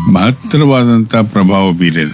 ಮಹತ್ತರವಾದಂಥ ಪ್ರಭಾವ ಬೀರಿದೆ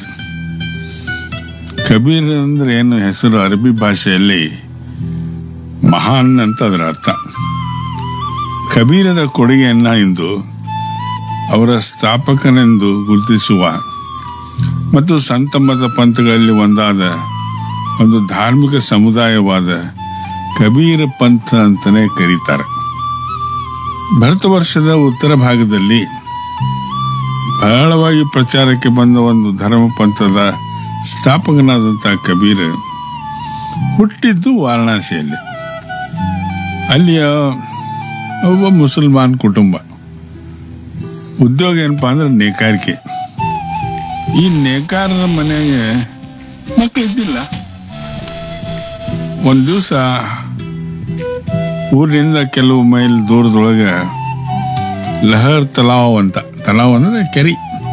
ಕಬೀರ್ ಅಂದ್ರೆ ಏನು ಹೆಸರು ಅರಬಿ ಭಾಷೆಯಲ್ಲಿ ಮಹಾನ್ ಅಂತ ಅದರ ಅರ್ಥ ಕಬೀರರ ಕೊಡುಗೆಯನ್ನ ಇಂದು ಅವರ ಸ್ಥಾಪಕನೆಂದು ಗುರುತಿಸುವ ಮತ್ತು ಸಂತ ಮತ ಪಂಥಗಳಲ್ಲಿ ಒಂದಾದ ಒಂದು ಧಾರ್ಮಿಕ ಸಮುದಾಯವಾದ ಕಬೀರ ಪಂಥ ಅಂತಲೇ ಕರೀತಾರೆ ಭರತ ವರ್ಷದ ಉತ್ತರ ಭಾಗದಲ್ಲಿ ಬಹಳವಾಗಿ ಪ್ರಚಾರಕ್ಕೆ ಬಂದ ಒಂದು ಧರ್ಮ ಪಂಥದ ಸ್ಥಾಪಕನಾದಂಥ ಕಬೀರ್ ಹುಟ್ಟಿದ್ದು ವಾರಣಾಸಿಯಲ್ಲಿ ಅಲ್ಲಿಯ ಒಬ್ಬ ಮುಸಲ್ಮಾನ್ ಕುಟುಂಬ ಉದ್ಯೋಗ ಏನಪ್ಪಾ ಅಂದ್ರೆ ನೇಕಾರಿಕೆ ಈ ನೇಕಾರರ ಮನೆಗೆ ಮಕ್ಕಳು ಇದ್ದಿಲ್ಲ ಒಂದು ದಿವಸ ಊರಿನಿಂದ ಕೆಲವು ಮೈಲ್ ದೂರದೊಳಗೆ ಲಹರ್ ತಲಾವ್ ಅಂತ ತಲಾವ್ ಅಂದ್ರೆ ಕೆರಿ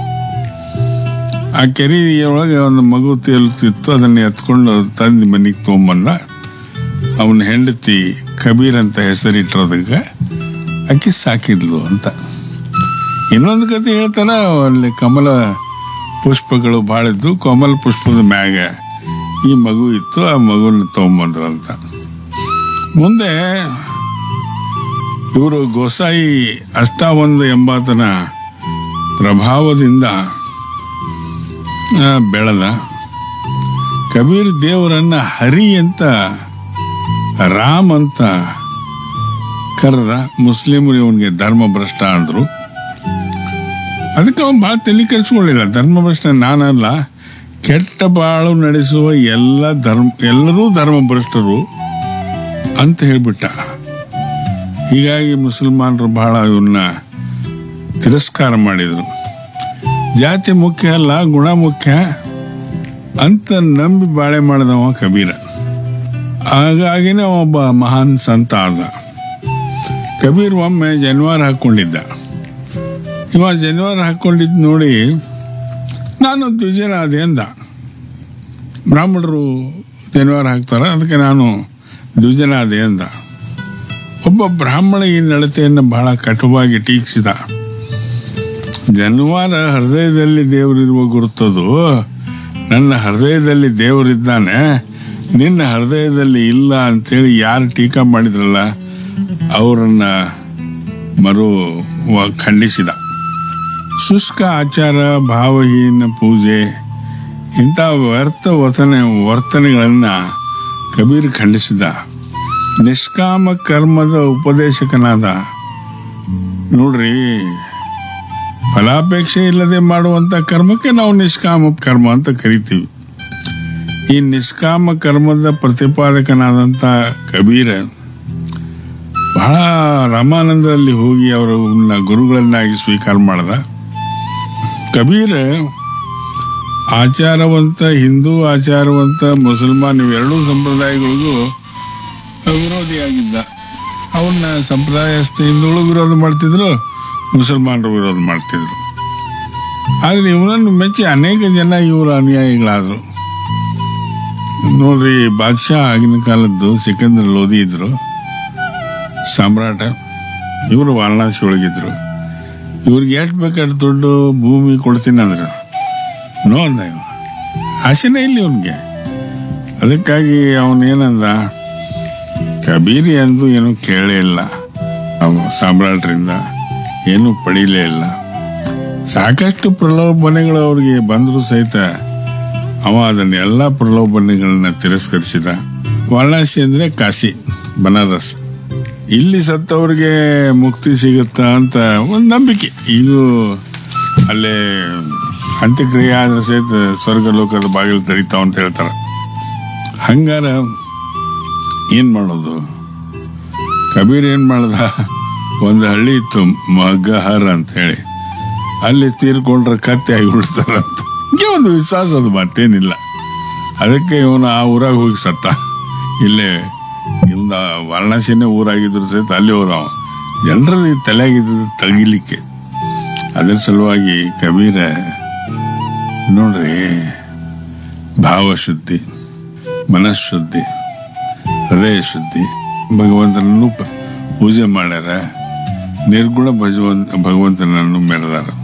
ಆ ಕೆರೆಯೊಳಗೆ ಒಂದು ಮಗು ತೇಲುತ್ತಿತ್ತು ಅದನ್ನು ಎತ್ಕೊಂಡು ತಂದು ಮನೆಗೆ ತೊಗೊಂಬಂದ ಅವನ ಹೆಂಡತಿ ಕಬೀರ್ ಅಂತ ಹೆಸರಿಟ್ಟಿರೋದಕ್ಕೆ ಅಕ್ಕಿ ಸಾಕಿದ್ಲು ಅಂತ ಇನ್ನೊಂದು ಕತೆ ಹೇಳ್ತಾರ ಅಲ್ಲಿ ಕಮಲ ಪುಷ್ಪಗಳು ಭಾಳ ಇದ್ದು ಕಮಲ ಪುಷ್ಪದ ಮ್ಯಾಗ ಈ ಮಗು ಇತ್ತು ಆ ಮಗುನ ತೊಗೊಂಬಂದ್ರು ಅಂತ ಮುಂದೆ ಇವರು ಗೋಸಾಯಿ ಅಷ್ಟಾವೊಂದು ಎಂಬಾತನ ಪ್ರಭಾವದಿಂದ ಆ, ಬೆಳೆದ ಕಬೀರ್ ದೇವರನ್ನ ಹರಿ ಅಂತ ರಾಮ್ ಅಂತ ಕರೆದ ಮುಸ್ಲಿಮರು ಇವನಿಗೆ ಧರ್ಮಭ್ರಷ್ಟ ಅಂದ್ರು ಅದಕ್ಕೆ ಅವನು ಭಾಳ ತಲೆ ಕೆಡಿಸ್ಕೊಳ್ಳಿಲ್ಲ ಧರ್ಮಭ್ರಷ್ಟ ನಾನಲ್ಲ ಕೆಟ್ಟ ಬಾಳು ನಡೆಸುವ ಎಲ್ಲ ಧರ್ಮ ಎಲ್ಲರೂ ಧರ್ಮಭ್ರಷ್ಟರು ಅಂತ ಹೇಳ್ಬಿಟ್ಟ ಹೀಗಾಗಿ ಮುಸಲ್ಮಾನರು ಬಹಳ ಇವನ್ನ ತಿರಸ್ಕಾರ ಮಾಡಿದರು ಜಾತಿ ಮುಖ್ಯ ಅಲ್ಲ ಗುಣ ಮುಖ್ಯ ಅಂತ ನಂಬಿ ಬಾಳೆ ಮಾಡಿದವ ಕಬೀರ ಹಾಗಾಗಿನೇ ಅವ ಒಬ್ಬ ಮಹಾನ್ ಸಂತ ಆದ ಕಬೀರ್ ಒಮ್ಮೆ ಜನಿವಾರ ಹಾಕ್ಕೊಂಡಿದ್ದ ಇವ ಜನಿವಾರ ಹಾಕ್ಕೊಂಡಿದ್ದು ನೋಡಿ ನಾನು ದ್ವಿಜನ ಅದೇ ಅಂದ ಬ್ರಾಹ್ಮಣರು ಜನಿವಾರ ಹಾಕ್ತಾರೆ ಅದಕ್ಕೆ ನಾನು ದ್ವಿಜನ ಅದೇ ಅಂದ ಒಬ್ಬ ಬ್ರಾಹ್ಮಣ ಈ ನಡತೆಯನ್ನು ಬಹಳ ಕಟುವಾಗಿ ಟೀಕಿಸಿದ ಜನಿವಾರ ಹೃದಯದಲ್ಲಿ ದೇವರಿರುವ ಗುರುತದು ನನ್ನ ಹೃದಯದಲ್ಲಿ ದೇವರಿದ್ದಾನೆ ನಿನ್ನ ಹೃದಯದಲ್ಲಿ ಇಲ್ಲ ಅಂತೇಳಿ ಯಾರು ಟೀಕಾ ಮಾಡಿದ್ರಲ್ಲ ಅವರನ್ನ ಮರು ವ- ಖಂಡಿಸಿದ ಶುಷ್ಕ ಆಚಾರ ಭಾವಹೀನ ಪೂಜೆ ಇಂಥ ವ್ಯರ್ಥ ವತನೆ ವರ್ತನೆಗಳನ್ನು ಕಬೀರ್ ಖಂಡಿಸಿದ ನಿಷ್ಕಾಮ ಕರ್ಮದ ಉಪದೇಶಕನಾದ ನೋಡ್ರಿ ಫಲಾಪೇಕ್ಷೆ ಇಲ್ಲದೆ ಮಾಡುವಂತ ಕರ್ಮಕ್ಕೆ ನಾವು ನಿಷ್ಕಾಮ ಕರ್ಮ ಅಂತ ಕರಿತೀವಿ ಈ ನಿಷ್ಕಾಮ ಕರ್ಮದ ಪ್ರತಿಪಾದಕನಾದಂಥ ಕಬೀರ ಬಹಳ ರಾಮಾನಂದರಲ್ಲಿ ಹೋಗಿ ಅವರನ್ನ ಗುರುಗಳನ್ನಾಗಿ ಸ್ವೀಕಾರ ಮಾಡ್ದ ಕಬೀರ ಆಚಾರವಂತ ಹಿಂದೂ ಆಚಾರವಂತ ಮುಸಲ್ಮಾನ್ ಇವೆರಡೂ ಸಂಪ್ರದಾಯಗಳಿಗೂ ವಿರೋಧಿಯಾಗಿದ್ದ ಅವನ್ನ ಸಂಪ್ರದಾಯಸ್ಥ ಹಿಂದೂಗಳು ವಿರೋಧ ಮಾಡ್ತಿದ್ರು ಮುಸಲ್ಮಾನರು ವಿರೋಧ ಮಾಡ್ತಿದ್ರು ಆದ್ರೆ ಇವನನ್ನು ಮೆಚ್ಚಿ ಅನೇಕ ಜನ ಇವರು ಅನುಯಾಯಿಗಳಾದ್ರು ನೋಡ್ರಿ ಬಾದ್ಶಾ ಆಗಿನ ಕಾಲದ್ದು ಸಿಕಂದರ್ ಲೋಧಿ ಇದ್ರು ಸಾಮ್ರಾಟ ಇವರು ವಾರಣಾಸಿ ಒಳಗಿದ್ರು ಇವ್ರಿಗೆ ಎಷ್ಟು ಬೇಕಾದ್ರೆ ದುಡ್ಡು ಭೂಮಿ ಕೊಡ್ತೀನಿ ಅಂದ್ರು ನೋ ಅಂದ ಇವ ಆಸೆನೇ ಇಲ್ಲ ಇವನಿಗೆ ಅದಕ್ಕಾಗಿ ಅವನೇನಂದ ಕಬೀರಿ ಅಂದು ಏನು ಕೇಳೇ ಇಲ್ಲ ಅವ ಸಾಮ್ರಾಟರಿಂದ ಏನೂ ಪಡೀಲೇ ಇಲ್ಲ ಸಾಕಷ್ಟು ಪ್ರಲೋಭನೆಗಳು ಅವ್ರಿಗೆ ಬಂದರೂ ಸಹಿತ ಅವ ಅದನ್ನೆಲ್ಲ ಪ್ರಲೋಭನೆಗಳನ್ನ ತಿರಸ್ಕರಿಸಿದ ವಾರಣಾಸಿ ಅಂದ್ರೆ ಕಾಶಿ ಬನಾರಸ್ ಇಲ್ಲಿ ಸತ್ತವ್ರಿಗೆ ಮುಕ್ತಿ ಸಿಗುತ್ತಾ ಅಂತ ಒಂದು ನಂಬಿಕೆ ಇದು ಅಲ್ಲೇ ಅಂತ್ಯಕ್ರಿಯೆ ಆದ್ರೆ ಸಹಿತ ಸ್ವರ್ಗ ಲೋಕದ ಬಾಗಿಲು ತೆರಿತಾವ ಅಂತ ಹೇಳ್ತಾರ ಹಂಗಾರ ಏನ್ ಮಾಡೋದು ಕಬೀರ್ ಏನ್ ಮಾಡ್ದ ಒಂದು ಹಳ್ಳಿ ಇತ್ತು ಮಗಹರ್ ಅಂತ ಹೇಳಿ ಅಲ್ಲಿ ತೀರ್ಕೊಂಡ್ರೆ ಕತ್ತೆ ಆಗಿ ಬಿಡ್ತಾರಂತ ಹಿಂಗೆ ಒಂದು ವಿಶ್ವಾಸ ಅದು ಮತ್ತೇನಿಲ್ಲ ಅದಕ್ಕೆ ಇವನು ಆ ಊರಾಗ ಹೋಗಿ ಸತ್ತ ಇಲ್ಲೇ ಇವನ ವಾರಣಾಸಿನೇ ಊರಾಗಿದ್ರು ಸಹಿತ ಅಲ್ಲಿ ಹೋದವ ಜನರಲ್ಲಿ ತಲೆಯಾಗಿದ್ದು ತಗಿಲಿಕ್ಕೆ ಅದರ ಸಲುವಾಗಿ ಕಬೀರ ನೋಡ್ರಿ ಭಾವಶುದ್ಧಿ ಮನಃಶುದ್ಧಿ ಹೃದಯ ಶುದ್ಧಿ ಭಗವಂತನನ್ನು ಪ- ಪೂಜೆ ಮಾಡ್ಯಾರ ನಿರ್ಗುಣ ಭಗವಂತ ಭಗವಂತನನ್ನು ಮೆರೆದಾರ